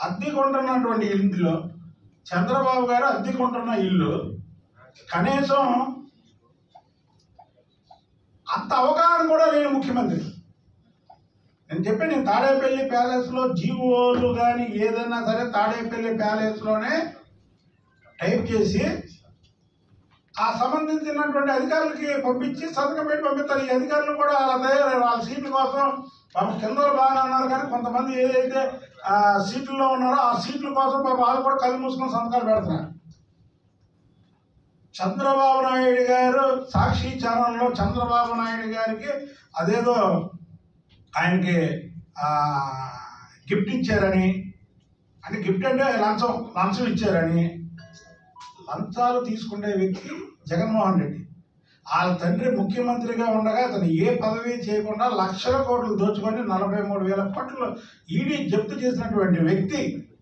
అద్దెకుంటున్నటువంటి ఇంట్లో చంద్రబాబు గారు అద్దెకుంటున్న ఇల్లు కనీసం అంత అవగాహన కూడా లేని ముఖ్యమంత్రి నేను చెప్పి నేను తాడేపల్లి ప్యాలెస్లో జీవోలు కానీ ఏదైనా సరే తాడేపల్లి ప్యాలెస్లోనే టైప్ చేసి ఆ సంబంధించినటువంటి అధికారులకి పంపించి సంతకం పెట్టి పంపిస్తారు ఈ అధికారులు కూడా అలా తయారయ్యారు వాళ్ళ సీట్ల కోసం పాపం కింద వాళ్ళు బాగానే ఉన్నారు కానీ కొంతమంది ఏదైతే ఆ సీట్లలో ఉన్నారో ఆ సీట్ల కోసం పాపం వాళ్ళు కూడా కళ్ళు మూసుకొని సంతకాలు పెడుతున్నారు చంద్రబాబు నాయుడు గారు సాక్షి ఛానల్లో చంద్రబాబు నాయుడు గారికి అదేదో ఆయనకి ఆ, గిఫ్ట్ ఇచ్చారని అంటే గిఫ్ట్ అంటే లంచం లంచం ఇచ్చారని లంచాలు తీసుకునే వ్యక్తి జగన్మోహన్ రెడ్డి వాళ్ళ తండ్రి ముఖ్యమంత్రిగా ఉండగా అతను ఏ పదవి చేయకుండా లక్షల కోట్లు దోచుకొని నలభై మూడు వేల కోట్లు ఈడీ జప్తు చేసినటువంటి వ్యక్తి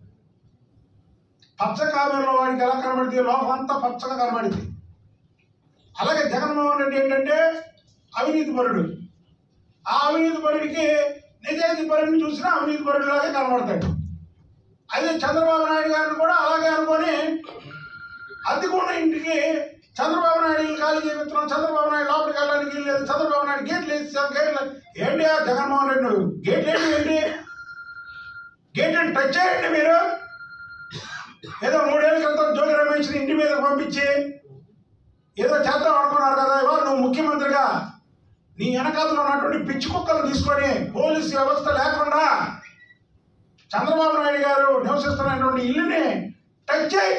పచ్చ కామెరలో వాడికి ఎలా కనబడితే లోపం అంతా పచ్చగా కనబడింది అలాగే జగన్మోహన్ రెడ్డి ఏంటంటే అవినీతి పరుడు ఆ అవినీతి పరుడికి నిజాయితీ పరుడిని చూసినా అవినీతి పరుడిలాగే కనబడతాడు అదే చంద్రబాబు నాయుడు గారిని కూడా అలాగే అనుకొని అద్దెకున్న ఇంటికి చంద్రబాబు నాయుడు ఇల్లు ఖాళీ చేపిస్తున్నాం చంద్రబాబు నాయుడు లోపలికి వెళ్ళడానికి వీలు లేదు చంద్రబాబు నాయుడు గేట్లు వేసాం గేట్లు ఏంటి ఆ జగన్మోహన్ రెడ్డి నువ్వు గేట్లు ఏంటి ఏంటి గేట్లను టచ్ చేయండి మీరు ఏదో మూడేళ్ల క్రితం జోగి రమేష్ని ఇంటి మీద పంపించి ఏదో చేద్దాం అనుకున్నారు కదా ఇవాళ నువ్వు ముఖ్యమంత్రిగా నీ వెనకాతలో ఉన్నటువంటి పిచ్చి కుక్కలు తీసుకొని పోలీసు వ్యవస్థ లేకుండా చంద్రబాబు నాయుడు గారు నివసిస్తున్నటువంటి ఇల్లుని టచ్ చేయి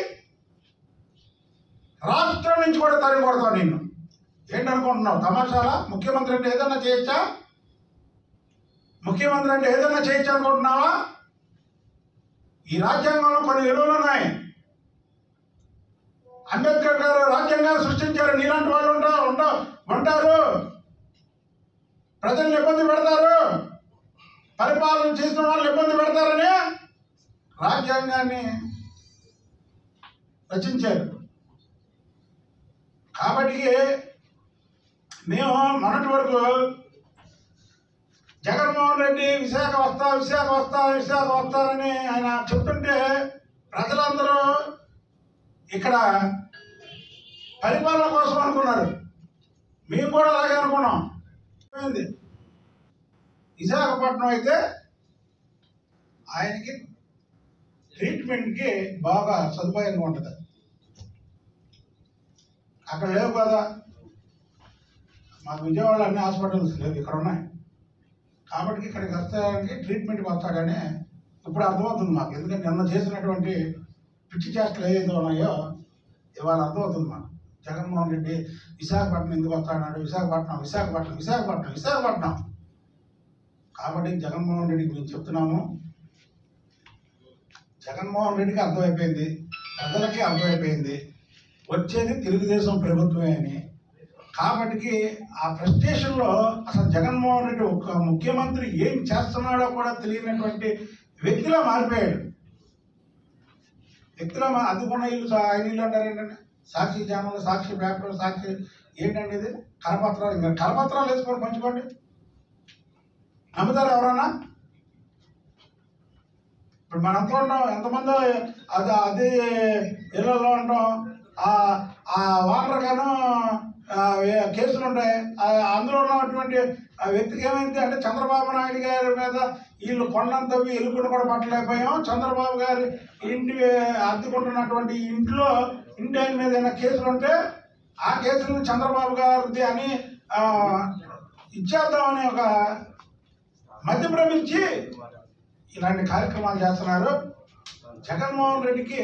రాష్ట్రం నుంచి కూడా తరిమి కొడతావు నిన్ను ఏంటనుకుంటున్నావు తమాషాలా ముఖ్యమంత్రి అంటే ఏదన్నా చేయొచ్చా ముఖ్యమంత్రి అంటే ఏదన్నా చేయొచ్చు అనుకుంటున్నావా ఈ రాజ్యాంగంలో కొన్ని విలువలు ఉన్నాయి అంబేద్కర్ గారు రాజ్యాంగాన్ని సృష్టించారు నీలాంటి వాళ్ళు ఉంటా ఉంటా ఉంటారు ప్రజల్ని ఇబ్బంది పెడతారు పరిపాలన చేసిన వాళ్ళు ఇబ్బంది పెడతారని రాజ్యాంగాన్ని రచించారు కాబట్టి మేము మొన్నటి వరకు జగన్మోహన్ రెడ్డి విశాఖ వస్తా విశాఖ వస్తా విశాఖ వస్తారని ఆయన చెప్తుంటే ప్రజలందరూ ఇక్కడ పరిపాలన కోసం అనుకున్నారు మేము కూడా అలాగే అనుకున్నాం ఏమైంది? విశాఖపట్నం అయితే ఆయనకి ట్రీట్మెంట్కి బాగా సదుపాయంగా ఉంటుంది అక్కడ లేవు కదా మాకు విజయవాడలో అన్ని హాస్పిటల్స్ లేవు ఇక్కడ ఉన్నాయి కాబట్టి ఇక్కడికి వస్తానికి ట్రీట్మెంట్కి వస్తాడని ఇప్పుడు అర్థమవుతుంది మాకు ఎందుకంటే నిన్న చేసినటువంటి పిచ్చి చేష్టలు ఏదైతే ఉన్నాయో ఇవాళ అర్థమవుతుంది మాకు జగన్మోహన్ రెడ్డి విశాఖపట్నం ఎందుకు వస్తాడన్నాడు విశాఖపట్నం విశాఖపట్నం విశాఖపట్నం విశాఖపట్నం కాబట్టి జగన్మోహన్ రెడ్డికి మేము చెప్తున్నాము జగన్మోహన్ రెడ్డికి అర్థమైపోయింది ప్రజలకి అర్థమైపోయింది వచ్చేది తెలుగుదేశం ప్రభుత్వమే అని కాబట్టి ఆ ఫ్రస్ట్రేషన్లో అసలు జగన్మోహన్ రెడ్డి ఒక ముఖ్యమంత్రి ఏం చేస్తున్నాడో కూడా తెలియనటువంటి వ్యక్తిలా మారిపోయాడు వ్యక్తిలా మా అందుకున్న ఇల్లు సా- ఆయన ఇల్లు అంటారు ఏంటంటే సాక్షి ఛానల్ సాక్షి పేపర్ సాక్షి ఏంటండి ఇది కరపత్రాలు ఇంకా కరపత్రాలు వేసుకొని పంచుకోండి నమ్ముతారు ఎవరన్నా ఇప్పుడు మనంతా ఉంటాం ఎంతమందో అది అది ఇళ్లలో ఉంటాం ఆ ఆ వాటర్ గాను ఆ, ఏ- కేసులు ఉంటాయి ఆ, అందులో ఉన్నటువంటి ఆ వ్యక్తికి ఏమైంది అంటే చంద్రబాబు నాయుడు గారి మీద వీళ్ళు కొండంత ఎలుగుడు కూడా పట్టలేకపోయాం చంద్రబాబు గారి ఇంటి అద్దుకుంటున్నటువంటి ఇంట్లో ఇంటి ఆయన మీద ఏమైనా కేసులు ఉంటే ఆ కేసులను చంద్రబాబు గారిది అని ఆ, ఇచ్చేద్దామని ఒక మధ్య భ్రమించి ఇలాంటి కార్యక్రమాలు చేస్తున్నారు జగన్మోహన్ రెడ్డికి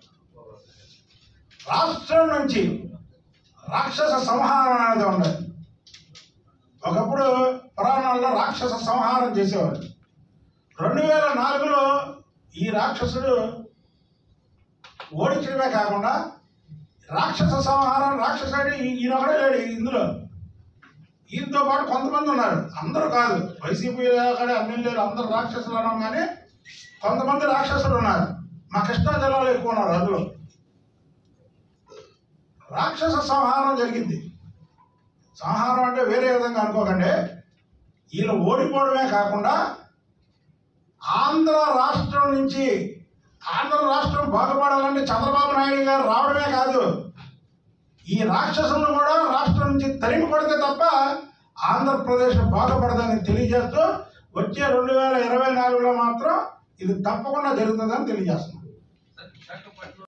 రాష్ట్రం నుంచి రాక్షస సంహారం అనేది ఉండదు ఒకప్పుడు పురాణాల్లో రాక్షస సంహారం చేసేవారు రెండు వేల నాలుగులో ఈ రాక్షసుడు ఓడించడమే కాకుండా రాక్షస సంహారం రాక్షసుడు ఈయన ఒకడే లేడు ఇందులో ఈయనతో పాటు కొంతమంది ఉన్నారు అందరూ కాదు వైసీపీ అక్కడ ఎమ్మెల్యేలు అందరూ రాక్షసులు అన్నాం కానీ కొంతమంది రాక్షసులు ఉన్నారు మా కృష్ణా జిల్లాలో ఎక్కువ ఉన్నారు అందులో రాక్షస సంహారం జరిగింది సంహారం అంటే వేరే విధంగా అనుకోకండి వీళ్ళు ఓడిపోవడమే కాకుండా ఆంధ్ర రాష్ట్రం నుంచి ఆంధ్ర రాష్ట్రం బాగుపడాలంటే చంద్రబాబు నాయుడు గారు రావడమే కాదు ఈ రాక్షసులను కూడా రాష్ట్రం నుంచి తరిమి కొడితే తప్ప ఆంధ్రప్రదేశ్ బాగుపడదని తెలియజేస్తూ వచ్చే రెండు వేల ఇరవై నాలుగులో మాత్రం ఇది తప్పకుండా జరుగుతుందని తెలియజేస్తున్నాం విశాఖపట్నం